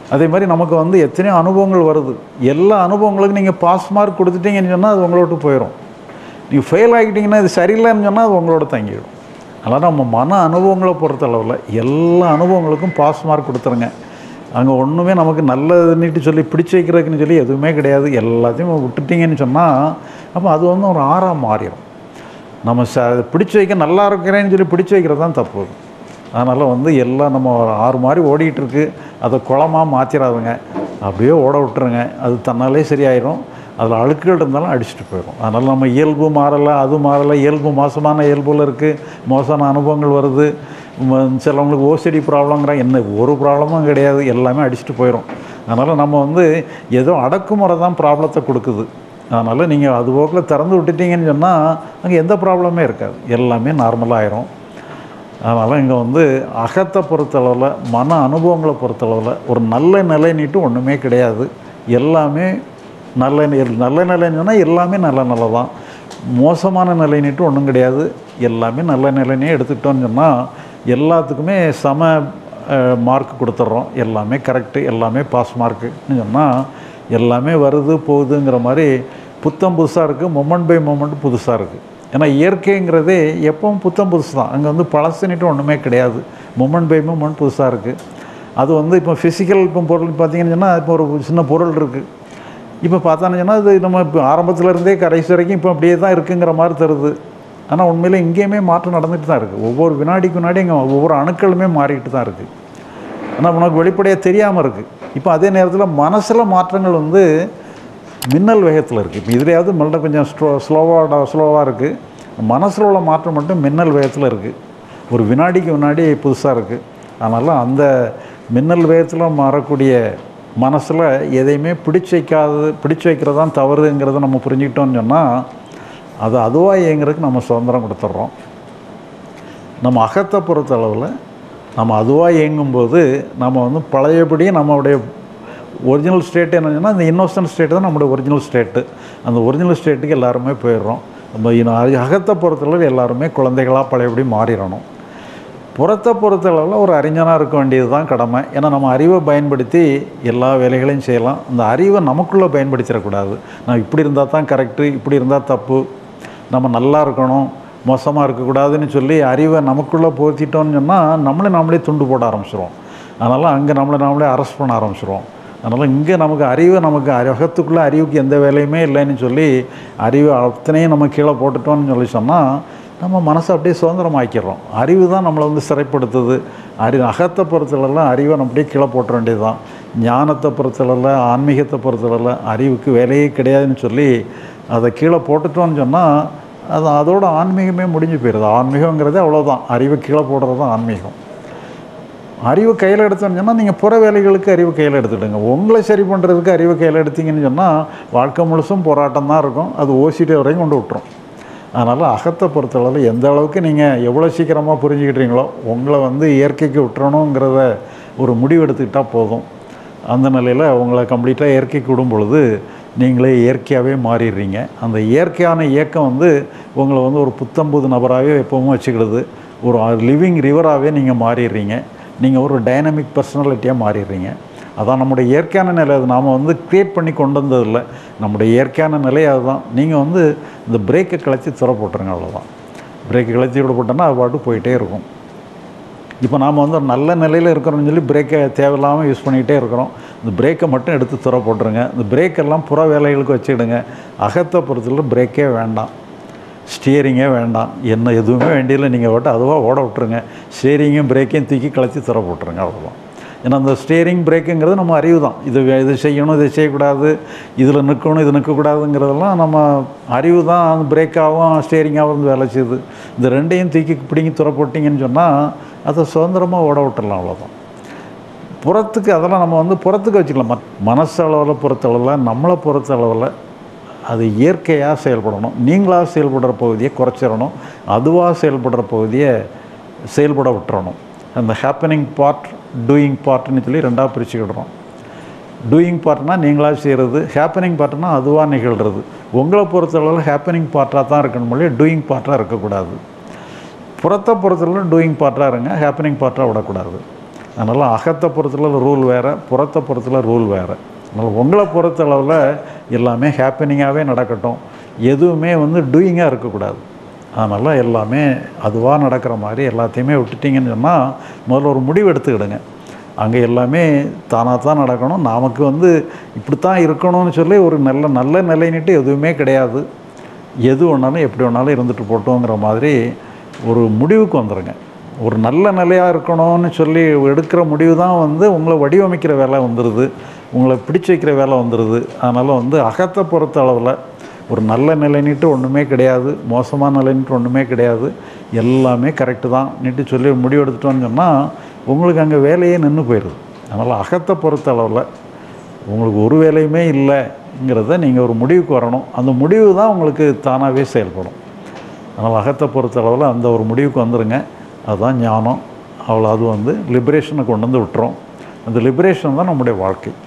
அதே மாதிரி நமக்கு வந்து எத்தனையோ அனுபவங்கள் வருது எல்லா அனுபவங்களுக்கும் நீங்கள் பாஸ் மார்க் கொடுத்துட்டீங்கன்னு சொன்னால் அது உங்களோட போயிடும் நீங்கள் ஃபெயில் ஆகிட்டீங்கன்னா இது சரியில்லைன்னு சொன்னால் அது உங்களோட தங்கிடும் அதனால் நம்ம மன அனுபவங்களை பொறுத்தளவில் எல்லா அனுபவங்களுக்கும் பாஸ் மார்க் கொடுத்துருங்க அங்கே ஒன்றுமே நமக்கு நல்லதுன்னுட்டு சொல்லி பிடிச்சி வைக்கிறதுக்குன்னு சொல்லி எதுவுமே கிடையாது எல்லாத்தையும் விட்டுட்டீங்கன்னு சொன்னால் அப்போ அது வந்து ஒரு ஆறாக மாறிடும் நம்ம ச பிடிச்சி வைக்க நல்லா இருக்கிறேன்னு சொல்லி பிடிச்சி வைக்கிறது தான் தப்பு அது. அதனால் வந்து எல்லாம் நம்ம ஒரு ஆறு மாதிரி ஓடிட்டு இருக்கு அதை குளமாக மாற்றிடாதுங்க அப்படியே ஓட விட்டுருங்க அது தன்னாலே சரியாயிரும் அதில் அழுக்குகள் இருந்தாலும் அடிச்சுட்டு போயிடும் அதனால் நம்ம இயல்பு மாறலை அது மாறலை இயல்பு மோசமான இயல்புல இருக்குது மோசமான அனுபவங்கள் வருது ம- சிலவங்களுக்கு ஓசிடி ப்ராப்ளங்கிறாங்க என்ன ஒரு ப்ராப்ளமும் கிடையாது எல்லாமே அடிச்சுட்டு போயிடும் அதனால் நம்ம வந்து ஏதோ அடக்குமுறை தான் ப்ராப்ளத்தை கொடுக்குது அதனால் நீங்கள் அது போக்கில் திறந்து விட்டுட்டீங்கன்னு சொன்னால் அங்கே எந்த ப்ராப்ளமே இருக்காது எல்லாமே நார்மலாக ஆயிரும் அதனால் இங்கே வந்து அகத்தை பொறுத்தளவில் மன அனுபவங்களை பொறுத்தளவில் ஒரு நல்ல நிலை நீட்டு ஒன்றுமே கிடையாது எல்லாமே நல்ல நி- நல்ல நிலைன்னு சொன்னால் எல்லாமே நல்ல நிலை தான் மோசமான நிலை நீட்டு ஒன்றும் கிடையாது எல்லாமே நல்ல நிலைனே எடுத்துக்கிட்டோன்னு சொன்னால் எல்லாத்துக்குமே சம மார்க் கொடுத்துட்றோம் எல்லாமே கரெக்டு எல்லாமே பாஸ் மார்க்குன்னு சொன்னால் எல்லாமே வருது போகுதுங்கிற மாதிரி புத்தம் புதுசாக இருக்குது மொமெண்ட் பை மொமெண்ட் புதுசாக இருக்குது ஏன்னா இயற்கைங்கிறதே எப்பவும் புத்தம் புதுசு தான் அங்கே வந்து பழசுன்னுட்டு ஒன்றுமே கிடையாது மொமெண்ட் பை மொமெண்ட் புதுசாக இருக்குது அது வந்து இப்போ ஃபிசிக்கல் இப்போ பொருள் பார்த்தீங்கன்னு சொன்னால் இப்போ ஒரு சின்ன பொருள் இருக்குது இப்போ பார்த்தான்னு சொன்னால் அது நம்ம இப்போ ஆரம்பத்துல இருந்தே கடைசி வரைக்கும் இப்போ அப்படியே தான் இருக்குங்கிற மாதிரி தருது ஆனால் உண்மையிலே இங்கேயுமே மாற்றம் நடந்துட்டு தான் இருக்குது ஒவ்வொரு வினாடிக்கு வினாடி இங்கே ஒவ்வொரு அணுக்களுமே மாறிக்கிட்டு தான் இருக்குது ஆனால் உனக்கு வெளிப்படையாக தெரியாமல் இருக்குது இப்போ அதே நேரத்தில் மனசில் மாற்றங்கள் வந்து மின்னல் வேகத்தில் இருக்குது இப்போ இதுலையாவது மெல்ல கொஞ்சம் ஸ்லோ ஸ்லோவாக ஸ்லோவாக இருக்குது மனசில் உள்ள மாற்றம் மட்டும் மின்னல் வேகத்தில் இருக்குது ஒரு வினாடிக்கு வினாடி புதுசாக இருக்குது அதனால் அந்த மின்னல் வேகத்தில் மாறக்கூடிய மனசில் எதையுமே பிடிச்சு வைக்காது பிடிச்சு வைக்கிறது தான் தவறுங்கிறத நம்ம புரிஞ்சுக்கிட்டோம்னு சொன்னால் அது அதுவாக இயங்குறதுக்கு நம்ம சுதந்திரம் கொடுத்துட்றோம் நம்ம அகத்தை பொறுத்த அளவில் நம்ம அதுவாக இயங்கும்போது நம்ம வந்து பழையபடி நம்மளுடைய ஒரிஜினல் ஸ்டேட் என்னன்னா இந்த இன்னோசன்ட் ஸ்டேட் தான் நம்மளுடைய ஒரிஜினல் ஸ்டேட்டு அந்த ஒரிஜினல் ஸ்டேட்டுக்கு எல்லாருமே போயிடுறோம் நம்ம இன்னும் அது அகத்தை பொறுத்தளவு எல்லாருமே குழந்தைகளாக பழையபடி மாறிடணும் புறத்தை பொறுத்தளவில் ஒரு அறிஞனாக இருக்க வேண்டியது தான் கடமை ஏன்னா நம்ம அறிவை பயன்படுத்தி எல்லா வேலைகளையும் செய்யலாம் அந்த அறிவை நமக்குள்ளே பயன்படுத்திடக்கூடாது நான் இப்படி இருந்தால் தான் கரெக்டு இப்படி இருந்தால் தப்பு நம்ம நல்லா இருக்கணும் மோசமாக இருக்கக்கூடாதுன்னு சொல்லி அறிவை நமக்குள்ளே போத்திட்டோம்னு சொன்னால் நம்மளே நாமளே துண்டு போட ஆரம்பிச்சிருவோம் அதனால் அங்கே நம்மளை நாமளே அரெஸ்ட் பண்ண ஆரம்பிச்சிருவோம் அதனால் இங்கே நமக்கு அறிவு நமக்கு அகத்துக்குள்ளே அறிவுக்கு எந்த வேலையுமே இல்லைன்னு சொல்லி அறிவு அத்தனையும் நம்ம கீழே போட்டுட்டோம்னு சொல்லி சொன்னால் நம்ம மனசை அப்படியே சுதந்திரமாக்கிடுறோம் அறிவு தான் நம்மளை வந்து சிறைப்படுத்துது அறிவு அகத்தை பொறுத்தளவில் அறிவை நம்ம அப்படியே கீழே போட்டுற வேண்டியது தான் ஞானத்தை பொறுத்தளவில் ஆன்மீகத்தை பொறுத்தளவில் அறிவுக்கு வேலையே கிடையாதுன்னு சொல்லி அதை கீழே போட்டுட்டோம்னு சொன்னால் அது அதோட ஆன்மீகமே முடிஞ்சு போயிடுது ஆன்மீகங்கிறதே அவ்வளோதான் அறிவை கீழே போடுறது தான் ஆன்மீகம் அறிவு கையில் எடுத்தோன்னு சொன்னால் நீங்கள் புற வேலைகளுக்கு அறிவு கையில் எடுத்துடுங்க உங்களை சரி பண்ணுறதுக்கு அறிவு கையில் எடுத்தீங்கன்னு சொன்னால் வாழ்க்கை முழுசும் போராட்டம் தான் இருக்கும் அது ஓசிட்டு வரையும் கொண்டு விட்டுரும் அதனால் அகத்தை பொறுத்தளவில் எந்த அளவுக்கு நீங்கள் எவ்வளோ சீக்கிரமாக புரிஞ்சுக்கிட்டீங்களோ உங்களை வந்து இயற்கைக்கு விட்டுறணுங்கிறத ஒரு முடிவு எடுத்துக்கிட்டால் போதும் அந்த நிலையில் உங்களை கம்ப்ளீட்டாக இயற்கைக்கு விடும் பொழுது நீங்களே இயற்கையாகவே மாறிடுறீங்க அந்த இயற்கையான இயக்கம் வந்து உங்களை வந்து ஒரு புத்தம்புது நபராகவே எப்பவும் வச்சுக்கிடுது ஒரு லிவிங் ரிவராகவே நீங்கள் மாறிடுறீங்க நீங்கள் ஒரு டைனமிக் பர்சனாலிட்டியாக மாறிடுறீங்க அதான் நம்முடைய இயற்கையான நிலை அது நாம் வந்து க்ரியேட் பண்ணி கொண்டு வந்ததில்லை நம்முடைய இயற்கையான நிலை அதுதான் நீங்கள் வந்து இந்த பிரேக்கை கிளச்சி துற போட்டுருங்க அவ்வளோதான் பிரேக்கை கிளச்சி விட போட்டோன்னா அது பாட்டு போயிட்டே இருக்கும் இப்போ நாம் வந்து ஒரு நல்ல நிலையில் இருக்கிறோம்னு சொல்லி பிரேக்கை தேவையில்லாமல் யூஸ் பண்ணிக்கிட்டே இருக்கிறோம் இந்த பிரேக்கை மட்டும் எடுத்து துற போட்டுருங்க இந்த பிரேக்கெல்லாம் புற வேலைகளுக்கு வச்சுக்கிடுங்க அகத்தை பொறுத்தவரை பிரேக்கே வேண்டாம் ஸ்டியரிங்கே வேண்டாம் என்ன எதுவுமே வேண்டியதில்லை நீங்கள் ஓட்ட அதுவாக ஓட விட்டுருங்க ஸ்டியரிங்கும் பிரேக்கையும் தூக்கி கழிச்சு துற போட்டுருங்க அவ்வளோதான் ஏன்னா அந்த ஸ்டியரிங் பிரேக்குங்கிறது நம்ம அறிவு தான் இது வே- இது செய்யணும் இது செய்யக்கூடாது இதில் நிற்கணும் இது நிற்கக்கூடாதுங்கிறதெல்லாம் நம்ம அறிவு தான் அந்த பிரேக்காகவும் ஸ்டியரிங்காகவும் வந்து வேலை செய்யுது இந்த ரெண்டையும் தூக்கி பிடிங்கி துற போட்டிங்கன்னு சொன்னால் அதை சுதந்திரமாக ஓட விட்டுறலாம் அவ்வளோதான் புறத்துக்கு அதெல்லாம் நம்ம வந்து புறத்துக்கு வச்சுக்கலாம் மத் மனசு அளவில் பொறுத்தளவில் நம்மளை பொறுத்த அளவில் அது இயற்கையாக செயல்படணும் நீங்களாக செயல்படுற பகுதியை குறைச்சிடணும் அதுவாக செயல்படுற பகுதியை செயல்பட விட்டுறணும் அந்த ஹேப்பனிங் பார்ட் டூயிங் பார்ட்னு சொல்லி ரெண்டாக பிரிச்சுக்கிடுறோம் டூயிங் பார்ட்னா நீங்களாக செய்கிறது ஹேப்பனிங் பார்ட்னா அதுவாக நிகழ்கிறது உங்களை பொறுத்தளவில் ஹேப்பனிங் பார்ட்டாக தான் இருக்கணும் மொழி டூயிங் பார்ட்டாக இருக்கக்கூடாது புறத்தை பொறுத்தளவு டூயிங் பார்ட்டாக இருங்க ஹேப்பனிங் பார்ட்டாக விடக்கூடாது அதனால் அகத்தை பொறுத்தளவு ரூல் வேறு புறத்தை பொறுத்தல ரூல் வேறு அதனால் உங்களை பொறுத்தளவில் எல்லாமே ஹாப்பினிங்காகவே நடக்கட்டும் எதுவுமே வந்து டூயிங்காக இருக்கக்கூடாது அதனால் எல்லாமே அதுவாக நடக்கிற மாதிரி எல்லாத்தையுமே விட்டுட்டிங்கன்னு சொன்னால் முதல்ல ஒரு முடிவு எடுத்துக்கிடுங்க அங்கே எல்லாமே தானாக தான் நடக்கணும் நமக்கு வந்து இப்படித்தான் இருக்கணும்னு சொல்லி ஒரு நல்ல நல்ல நிலைன்னுட்டு எதுவுமே கிடையாது எது வேணாலும் எப்படி வேணாலும் இருந்துட்டு போட்டோங்கிற மாதிரி ஒரு முடிவுக்கு வந்துடுங்க ஒரு நல்ல நிலையாக இருக்கணும்னு சொல்லி எடுக்கிற முடிவு தான் வந்து உங்களை வடிவமைக்கிற வேலை வந்துடுது உங்களை பிடிச்சு வைக்கிற வேலை வந்துடுது அதனால் வந்து அகத்தை பொறுத்த அளவில் ஒரு நல்ல நிலைன்னுட்டு ஒன்றுமே கிடையாது மோசமான நிலைன்னுட்டு ஒன்றுமே கிடையாது எல்லாமே கரெக்டு தான் நீட்டு சொல்லி முடிவு எடுத்துட்டோன்னு சொன்னால் உங்களுக்கு அங்கே வேலையே நின்று போயிடுது அதனால் அகத்தை பொறுத்த அளவில் உங்களுக்கு ஒரு வேலையுமே இல்லைங்கிறத நீங்கள் ஒரு முடிவுக்கு வரணும் அந்த முடிவு தான் உங்களுக்கு தானாகவே செயல்படும் அதனால் அகத்தை பொறுத்த அளவில் அந்த ஒரு முடிவுக்கு வந்துடுங்க அதுதான் ஞானம் அவ்வளோ அது வந்து லிபரேஷனை கொண்டு வந்து விட்டுரும் அந்த லிபரேஷன் தான் நம்முடைய வாழ்க்கை